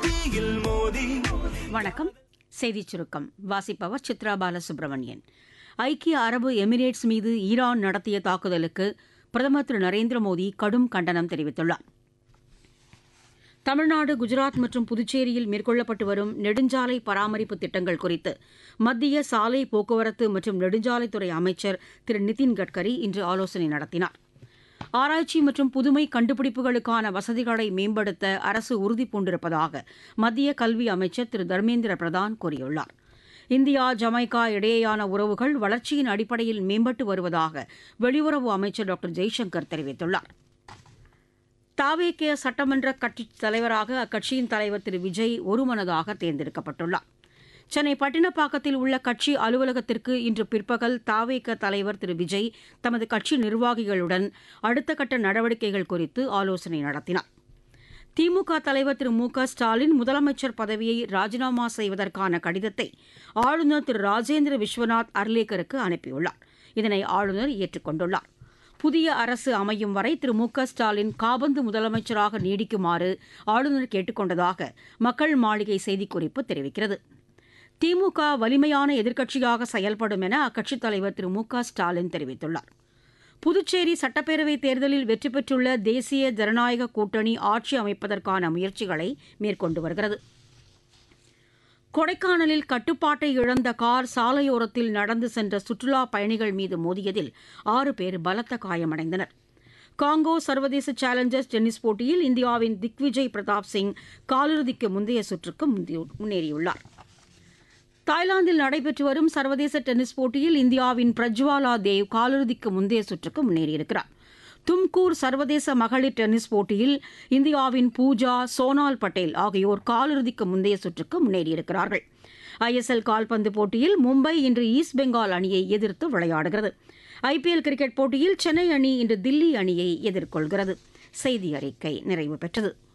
தீயில் மோதி வணக்கம் செய்திச் சுருக்கம் வாசிப்பவர் சித்ரா பாலசுப்ரமணியன் ஐக்கிய அரபு எமிரேட்ஸ் மீது ஈரான் நடத்திய தாக்குதலுக்கு பிரதமர் திரு நரேந்திர மோடி கடும் கண்டனம் தெரிவித்துள்ளார் தமிழ்நாடு குஜராத் மற்றும் புதுச்சேரியில் மேற்கொள்ளப்பட்டு வரும் நெடுஞ்சாலை பராமரிப்பு திட்டங்கள் குறித்து மத்திய சாலை போக்குவரத்து மற்றும் நெடுஞ்சாலைத்துறை அமைச்சர் திரு நிதின் கட்கரி இன்று ஆலோசனை நடத்தினார் ஆராய்ச்சி மற்றும் புதுமை கண்டுபிடிப்புகளுக்கான வசதிகளை மேம்படுத்த அரசு உறுதிபூண்டிருப்பதாக மத்திய கல்வி அமைச்சர் திரு தர்மேந்திர பிரதான் கூறியுள்ளார் இந்தியா ஜமைக்கா இடையேயான உறவுகள் வளர்ச்சியின் அடிப்படையில் மேம்பட்டு வருவதாக வெளியுறவு அமைச்சர் டாக்டர் ஜெய்சங்கர் தெரிவித்துள்ளார் தாவேகே சட்டமன்ற கட்சித் தலைவராக அக்கட்சியின் தலைவர் திரு விஜய் ஒருமனதாக தேர்ந்தெடுக்கப்பட்டுள்ளார் சென்னை பட்டினப்பாக்கத்தில் உள்ள கட்சி அலுவலகத்திற்கு இன்று பிற்பகல் தாவேக தலைவர் திரு விஜய் தமது கட்சி நிர்வாகிகளுடன் அடுத்த கட்ட நடவடிக்கைகள் குறித்து ஆலோசனை நடத்தினார் திமுக தலைவர் திரு மு க ஸ்டாலின் முதலமைச்சர் பதவியை ராஜினாமா செய்வதற்கான கடிதத்தை ஆளுநர் திரு ராஜேந்திர விஸ்வநாத் அர்லேக்கருக்கு அனுப்பியுள்ளார் இதனை ஆளுநர் ஏற்றுக்கொண்டுள்ளார் புதிய அரசு அமையும் வரை திரு மு க ஸ்டாலின் காபந்து முதலமைச்சராக நீடிக்குமாறு ஆளுநர் கேட்டுக் கொண்டதாக மக்கள் மாளிகை செய்திக்குறிப்பு தெரிவிக்கிறது திமுக வலிமையான எதிர்க்கட்சியாக செயல்படும் என அக்கட்சித் தலைவர் திரு மு க ஸ்டாலின் தெரிவித்துள்ளார் புதுச்சேரி சட்டப்பேரவைத் தேர்தலில் வெற்றி பெற்றுள்ள தேசிய ஜனநாயக கூட்டணி ஆட்சி அமைப்பதற்கான முயற்சிகளை மேற்கொண்டு வருகிறது கொடைக்கானலில் கட்டுப்பாட்டை இழந்த கார் சாலையோரத்தில் நடந்து சென்ற சுற்றுலா பயணிகள் மீது மோதியதில் ஆறு பேர் பலத்த காயமடைந்தனர் காங்கோ சர்வதேச சேலஞ்சர்ஸ் டென்னிஸ் போட்டியில் இந்தியாவின் திக்விஜய் பிரதாப் சிங் காலிறுதிக்கு முந்தைய சுற்றுக்கு முன்னேறியுள்ளார் தாய்லாந்தில் நடைபெற்று வரும் சர்வதேச டென்னிஸ் போட்டியில் இந்தியாவின் பிரஜ்வாலா தேவ் காலிறுதிக்கு முந்தைய சுற்றுக்கு முன்னேறியிருக்கிறார் தும்கூர் சர்வதேச மகளிர் டென்னிஸ் போட்டியில் இந்தியாவின் பூஜா சோனால் பட்டேல் ஆகியோர் காலிறுதிக்கு முந்தைய சுற்றுக்கு முன்னேறியிருக்கிறார்கள் ஐஎஸ்எல் கால்பந்து போட்டியில் மும்பை இன்று ஈஸ்ட் பெங்கால் அணியை எதிர்த்து விளையாடுகிறது ஐபிஎல் கிரிக்கெட் போட்டியில் சென்னை அணி இன்று தில்லி அணியை எதிர்கொள்கிறது செய்தி அறிக்கை நிறைவு பெற்றது